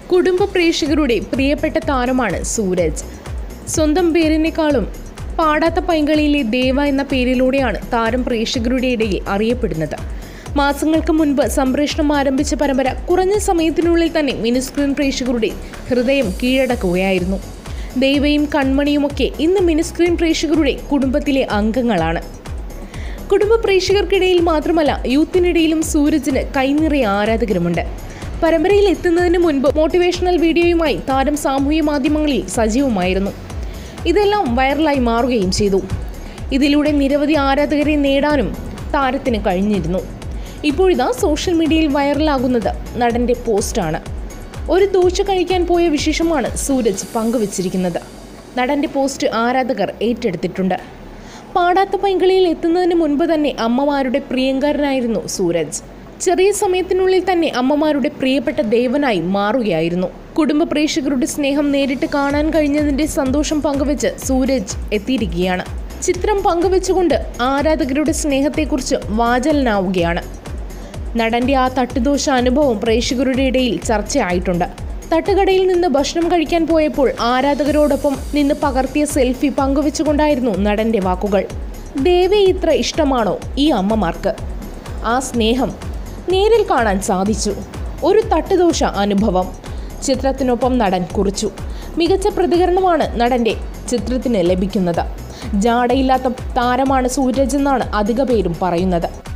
കുടുംബ പ്രേക്ഷകരുടെ പ്രിയപ്പെട്ട താരമാണ് സൂരജ് സ്വന്തം പേരിനേക്കാളും പാടാത്ത പൈങ്കളിയിലെ ദേവ എന്ന പേരിലൂടെയാണ് താരം പ്രേക്ഷകരുടെ ഇടയിൽ അറിയപ്പെടുന്നത് മാസങ്ങൾക്ക് മുൻപ് സംപ്രേഷണം ആരംഭിച്ച പരമ്പര കുറഞ്ഞ സമയത്തിനുള്ളിൽ തന്നെ മിനിസ്ക്രീൻ പ്രേക്ഷകരുടെ ഹൃദയം കീഴടക്കുകയായിരുന്നു ദേവയും കൺമണിയുമൊക്കെ ഇന്ന് മിനിസ്ക്രീൻ പ്രേക്ഷകരുടെ കുടുംബത്തിലെ അംഗങ്ങളാണ് കുടുംബ പ്രേക്ഷകർക്കിടയിൽ മാത്രമല്ല യൂത്തിനിടയിലും സൂരജിന് കൈനിറയ ആരാധകരുമുണ്ട് പരമ്പരയിൽ എത്തുന്നതിന് മുൻപ് മോട്ടിവേഷണൽ വീഡിയോയുമായി താരം സാമൂഹ്യ മാധ്യമങ്ങളിൽ സജീവമായിരുന്നു ഇതെല്ലാം വൈറലായി മാറുകയും ചെയ്തു ഇതിലൂടെ നിരവധി ആരാധകരെ നേടാനും താരത്തിന് കഴിഞ്ഞിരുന്നു ഇപ്പോഴിതാ സോഷ്യൽ മീഡിയയിൽ വൈറലാകുന്നത് നടന്റെ പോസ്റ്റാണ് ഒരു ദോശ കഴിക്കാൻ പോയ വിശേഷമാണ് സൂരജ് പങ്കുവച്ചിരിക്കുന്നത് നടന്റെ പോസ്റ്റ് ആരാധകർ ഏറ്റെടുത്തിട്ടുണ്ട് പാടാത്ത പൈങ്കളിയിൽ എത്തുന്നതിന് മുൻപ് തന്നെ അമ്മമാരുടെ പ്രിയങ്കരനായിരുന്നു സൂരജ് ചെറിയ സമയത്തിനുള്ളിൽ തന്നെ അമ്മമാരുടെ പ്രിയപ്പെട്ട ദേവനായി മാറുകയായിരുന്നു കുടുംബ പ്രേക്ഷകരുടെ സ്നേഹം നേരിട്ട് കാണാൻ കഴിഞ്ഞതിന്റെ സന്തോഷം പങ്കുവെച്ച് സൂരജ് എത്തിയിരിക്കുകയാണ് ചിത്രം പങ്കുവെച്ചുകൊണ്ട് ആരാധകരുടെ സ്നേഹത്തെക്കുറിച്ച് വാചലനാവുകയാണ് നടന്റെ ആ തട്ടുദോശ അനുഭവം പ്രേക്ഷകരുടെ ഇടയിൽ ചർച്ചയായിട്ടുണ്ട് തട്ടുകടയിൽ നിന്ന് ഭക്ഷണം കഴിക്കാൻ പോയപ്പോൾ ആരാധകരോടൊപ്പം നിന്ന് പകർത്തിയ സെൽഫി പങ്കുവെച്ചുകൊണ്ടായിരുന്നു നടന്റെ വാക്കുകൾ ദേവയെ ഇത്ര ഇഷ്ടമാണോ ഈ അമ്മമാർക്ക് ആ സ്നേഹം നേരിൽ കാണാൻ സാധിച്ചു ഒരു തട്ടുദോശ അനുഭവം ചിത്രത്തിനൊപ്പം നടൻ കുറിച്ചു മികച്ച പ്രതികരണമാണ് നടന്റെ ചിത്രത്തിന് ലഭിക്കുന്നത് ജാടയില്ലാത്ത താരമാണ് സൂരജ് എന്നാണ് അധിക പേരും പറയുന്നത്